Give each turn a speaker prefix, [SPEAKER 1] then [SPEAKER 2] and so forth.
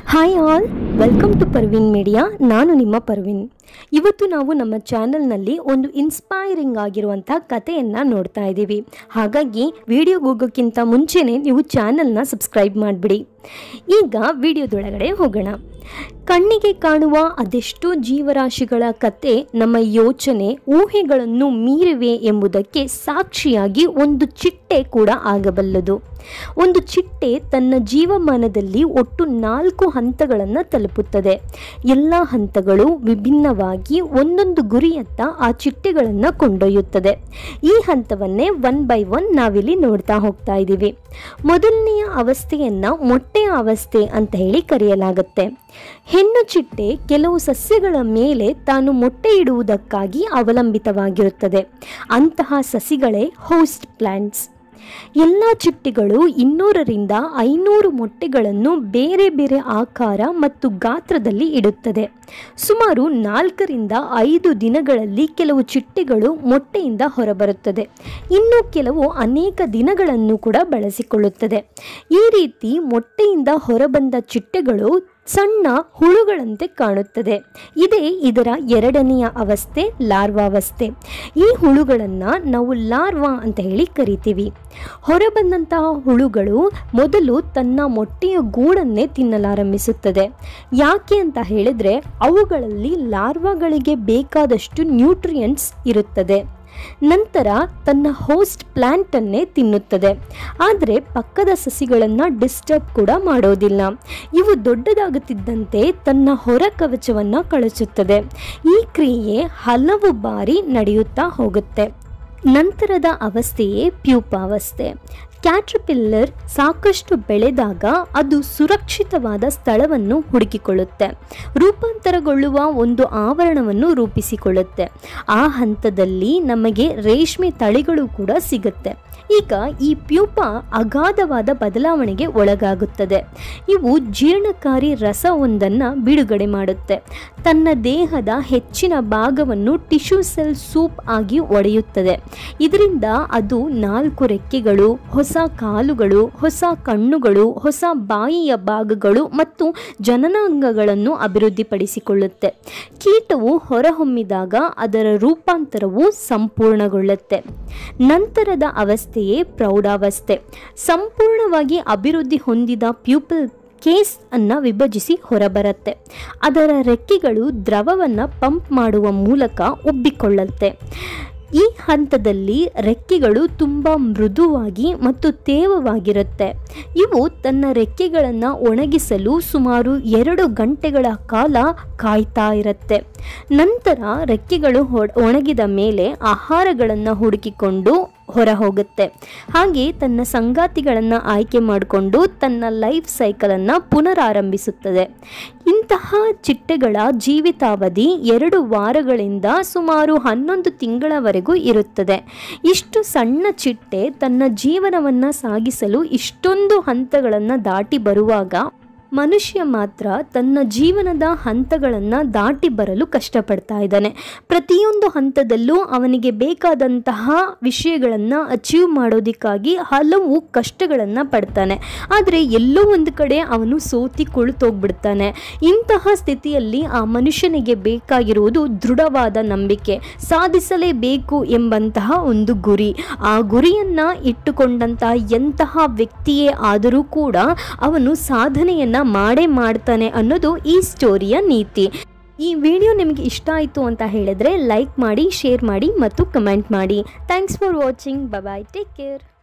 [SPEAKER 1] hi all welcome to Parveen media ನಾನು ನಿಮ್ಮ ಪರ್ವಿನ್ ಇವತ್ತು ನಾವು ನಮ್ಮ ಚಾನಲ್ನಲ್ಲಿ ಒಂದು ಇನ್ಸ್ಪೈರಿಂಗ್ ಆಗಿರುವಂಥ ಕಥೆಯನ್ನು ನೋಡ್ತಾ ಇದ್ದೀವಿ ಹಾಗಾಗಿ ವಿಡಿಯೋಗೆ ಹೋಗೋಕ್ಕಿಂತ ಮುಂಚೆನೇ ನೀವು ಚಾನಲ್ನ ಸಬ್ಸ್ಕ್ರೈಬ್ ಮಾಡಿಬಿಡಿ ಈಗ ವಿಡಿಯೋದೊಳಗಡೆ ಹೋಗೋಣ ಕಣ್ಣಿಗೆ ಕಾಣುವ ಅದೆಷ್ಟೋ ಜೀವರಾಶಿಗಳ ಕತೆ ನಮ್ಮ ಯೋಚನೆ ಊಹೆಗಳನ್ನು ಮೀರಿವೆ ಎಂಬುದಕ್ಕೆ ಸಾಕ್ಷಿಯಾಗಿ ಒಂದು ಚಿಟ್ಟೆ ಕೂಡ ಆಗಬಲ್ಲದು ಒಂದು ಚಿಟ್ಟೆ ತನ್ನ ಜೀವಮಾನದಲ್ಲಿ ಒಟ್ಟು ನಾಲ್ಕು ಹಂತಗಳನ್ನು ತಲುಪುತ್ತದೆ ಎಲ್ಲ ಹಂತಗಳು ವಿಭಿನ್ನವಾಗಿ ಒಂದೊಂದು ಗುರಿಯತ್ತ ಆ ಚಿಟ್ಟೆಗಳನ್ನು ಕೊಂಡೊಯ್ಯುತ್ತದೆ ಈ ಹಂತವನ್ನೇ ಒನ್ ಬೈ ಒನ್ ನಾವಿಲ್ಲಿ ನೋಡ್ತಾ ಹೋಗ್ತಾ ಇದ್ದೀವಿ ಮೊದಲನೆಯ ಅವಸ್ಥೆಯನ್ನು ಮೊಟ್ಟೆಯ ಅವಸ್ಥೆ ಅಂತ ಹೇಳಿ ಕರೆಯಲಾಗುತ್ತೆ ಹೆಣ್ಣು ಚಿಟ್ಟೆ ಕೆಲವು ಸಸ್ಯಗಳ ಮೇಲೆ ತಾನು ಮೊಟ್ಟೆ ಇಡುವುದಕ್ಕಾಗಿ ಅವಲಂಬಿತವಾಗಿರುತ್ತದೆ ಅಂತಹ ಸಸಿಗಳೇ ಹೋಸ್ಟ್ ಪ್ಲಾಂಟ್ಸ್ ಎಲ್ಲ ಚಿಟ್ಟೆಗಳು ಇನ್ನೂರರಿಂದ ಐನೂರು ಮೊಟ್ಟೆಗಳನ್ನು ಬೇರೆ ಬೇರೆ ಆಕಾರ ಮತ್ತು ಗಾತ್ರದಲ್ಲಿ ಇಡುತ್ತದೆ ಸುಮಾರು ನಾಲ್ಕರಿಂದ ಐದು ದಿನಗಳಲ್ಲಿ ಕೆಲವು ಚಿಟ್ಟೆಗಳು ಮೊಟ್ಟೆಯಿಂದ ಹೊರಬರುತ್ತದೆ ಇನ್ನು ಕೆಲವು ಅನೇಕ ದಿನಗಳನ್ನು ಕೂಡ ಬಳಸಿಕೊಳ್ಳುತ್ತದೆ ಈ ರೀತಿ ಮೊಟ್ಟೆಯಿಂದ ಹೊರಬಂದ ಚಿಟ್ಟೆಗಳು ಸಣ್ಣ ಹುಳುಗಳಂತೆ ಕಾಣುತ್ತದೆ ಇದೇ ಇದರ ಎರಡನೆಯ ಅವಸ್ಥೆ ಲಾರ್ವಾವಸ್ಥೆ ಈ ಹುಳುಗಳನ್ನು ನಾವು ಲಾರ್ವಾ ಅಂತ ಹೇಳಿ ಕರಿತೀವಿ ಹೊರಬಂದಂತಹ ಹುಳುಗಳು ಮೊದಲು ತನ್ನ ಮೊಟ್ಟೆಯ ಗೂಡನ್ನೇ ತಿನ್ನಲಾರಂಭಿಸುತ್ತದೆ ಯಾಕೆ ಅಂತ ಹೇಳಿದ್ರೆ ಅವುಗಳಲ್ಲಿ ಲಾರ್ವಾಗಳಿಗೆ ಬೇಕಾದಷ್ಟು ನ್ಯೂಟ್ರಿಯೆಂಟ್ಸ್ ಇರುತ್ತದೆ ನಂತರ ತನ್ನ ಹೋಸ್ಟ್ ಪ್ಲ್ಯಾಂಟನ್ನೇ ತಿನ್ನುತ್ತದೆ ಆದರೆ ಪಕ್ಕದ ಸಸಿಗಳನ್ನು ಡಿಸ್ಟರ್ಬ್ ಕೂಡ ಮಾಡೋದಿಲ್ಲ ಇವು ದೊಡ್ಡದಾಗುತ್ತಿದ್ದಂತೆ ತನ್ನ ಹೊರ ಕವಚವನ್ನು ಕಳಿಸುತ್ತದೆ ಈ ಕ್ರಿಯೆ ಹಲವು ಬಾರಿ ನಡೆಯುತ್ತಾ ಹೋಗುತ್ತೆ ನಂತರದ ಅವಸ್ಥೆಯೇ ಪ್ಯೂಪಾವಸ್ಥೆ ಕ್ಯಾಟ್ರಪಿಲ್ಲರ್ ಸಾಕಷ್ಟು ಬೆಳೆದಾಗ ಅದು ಸುರಕ್ಷಿತವಾದ ಸ್ಥಳವನ್ನು ಹುಡುಕಿಕೊಳ್ಳುತ್ತೆ ರೂಪಾಂತರಗೊಳ್ಳುವ ಒಂದು ಆವರಣವನ್ನು ರೂಪಿಸಿಕೊಳ್ಳುತ್ತೆ ಆ ಹಂತದಲ್ಲಿ ನಮಗೆ ರೇಷ್ಮೆ ತಳಿಗಳು ಕೂಡ ಸಿಗುತ್ತೆ ಈಗ ಈ ಪ್ಯೂಪ ಅಗಾಧವಾದ ಬದಲಾವಣೆಗೆ ಒಳಗಾಗುತ್ತದೆ ಇವು ಜೀರ್ಣಕಾರಿ ರಸವೊಂದನ್ನು ಬಿಡುಗಡೆ ಮಾಡುತ್ತೆ ತನ್ನ ದೇಹದ ಹೆಚ್ಚಿನ ಭಾಗವನ್ನು ಟಿಶ್ಯೂ ಸೆಲ್ ಸೂಪ್ ಆಗಿ ಒಡೆಯುತ್ತದೆ ಇದರಿಂದ ಅದು ನಾಲ್ಕು ರೆಕ್ಕೆಗಳು ಹೊಸ ಕಾಲುಗಳು ಹೊಸ ಕಣ್ಣುಗಳು ಹೊಸ ಬಾಯಿಯ ಭಾಗಗಳು ಮತ್ತು ಜನನಾಂಗಗಳನ್ನು ಅಭಿವೃದ್ಧಿಪಡಿಸಿಕೊಳ್ಳುತ್ತೆ ಕೀಟವು ಹೊರಹೊಮ್ಮಿದಾಗ ಅದರ ರೂಪಾಂತರವು ಸಂಪೂರ್ಣಗೊಳ್ಳುತ್ತೆ ನಂತರದ ಅವಸ್ಥೆಯೇ ಪ್ರೌಢಾವಸ್ಥೆ ಸಂಪೂರ್ಣವಾಗಿ ಅಭಿವೃದ್ಧಿ ಹೊಂದಿದ ಪ್ಯೂಪಲ್ ಕೇಸ್ ಅನ್ನು ವಿಭಜಿಸಿ ಹೊರಬರುತ್ತೆ ಅದರ ರೆಕ್ಕೆಗಳು ದ್ರವವನ್ನು ಪಂಪ್ ಮಾಡುವ ಮೂಲಕ ಉಬ್ಬಿಕೊಳ್ಳುತ್ತೆ ಈ ಹಂತದಲ್ಲಿ ರೆಕ್ಕೆಗಳು ತುಂಬ ಮೃದುವಾಗಿ ಮತ್ತು ತೇವವಾಗಿರುತ್ತೆ ಇವು ತನ್ನ ರೆಕ್ಕೆಗಳನ್ನು ಒಣಗಿಸಲು ಸುಮಾರು ಎರಡು ಗಂಟೆಗಳ ಕಾಲ ಕಾಯ್ತಾ ಇರುತ್ತೆ ನಂತರ ರೆಕ್ಕೆಗಳು ಒಣಗಿದ ಮೇಲೆ ಆಹಾರಗಳನ್ನು ಹುಡುಕಿಕೊಂಡು ಹೊರ ಹೋಗುತ್ತೆ ಹಾಗೆ ತನ್ನ ಸಂಗಾತಿಗಳನ್ನು ಆಯ್ಕೆ ಮಾಡಿಕೊಂಡು ತನ್ನ ಲೈಫ್ ಸೈಕಲನ್ನು ಪುನರಾರಂಭಿಸುತ್ತದೆ ಇಂತಹ ಚಿಟ್ಟೆಗಳ ಜೀವಿತಾವಧಿ ಎರಡು ವಾರಗಳಿಂದ ಸುಮಾರು ಹನ್ನೊಂದು ತಿಂಗಳವರೆಗೂ ಇರುತ್ತದೆ ಇಷ್ಟು ಸಣ್ಣ ಚಿಟ್ಟೆ ತನ್ನ ಜೀವನವನ್ನು ಸಾಗಿಸಲು ಇಷ್ಟೊಂದು ಹಂತಗಳನ್ನು ದಾಟಿ ಬರುವಾಗ ಮನುಷ್ಯ ಮಾತ್ರ ತನ್ನ ಜೀವನದ ಹಂತಗಳನ್ನು ದಾಟಿ ಬರಲು ಕಷ್ಟಪಡ್ತಾ ಇದ್ದಾನೆ ಪ್ರತಿಯೊಂದು ಹಂತದಲ್ಲೂ ಅವನಿಗೆ ಬೇಕಾದಂತಹ ವಿಷಯಗಳನ್ನು ಅಚೀವ್ ಮಾಡೋದಕ್ಕಾಗಿ ಹಲವು ಕಷ್ಟಗಳನ್ನು ಪಡ್ತಾನೆ ಆದರೆ ಎಲ್ಲೋ ಒಂದು ಕಡೆ ಅವನು ಸೋತಿ ಕುಳಿತೋಗ್ಬಿಡ್ತಾನೆ ಇಂತಹ ಸ್ಥಿತಿಯಲ್ಲಿ ಆ ಮನುಷ್ಯನಿಗೆ ಬೇಕಾಗಿರುವುದು ದೃಢವಾದ ನಂಬಿಕೆ ಸಾಧಿಸಲೇಬೇಕು ಎಂಬಂತಹ ಒಂದು ಗುರಿ ಆ ಗುರಿಯನ್ನು ಇಟ್ಟುಕೊಂಡಂತಹ ಎಂತಹ ವ್ಯಕ್ತಿಯೇ ಆದರೂ ಕೂಡ ಅವನು ಸಾಧನೆಯನ್ನು ಮಾಡೇ ಮಾಡ್ತಾನೆ ಅನ್ನೋದು ಈ ಸ್ಟೋರಿಯ ನೀತಿ ಈ ವಿಡಿಯೋ ನಿಮಗೆ ಇಷ್ಟ ಆಯಿತು ಅಂತ ಹೇಳಿದ್ರೆ ಲೈಕ್ ಮಾಡಿ ಶೇರ್ ಮಾಡಿ ಮತ್ತು ಕಮೆಂಟ್ ಮಾಡಿ thanks for watching bye take care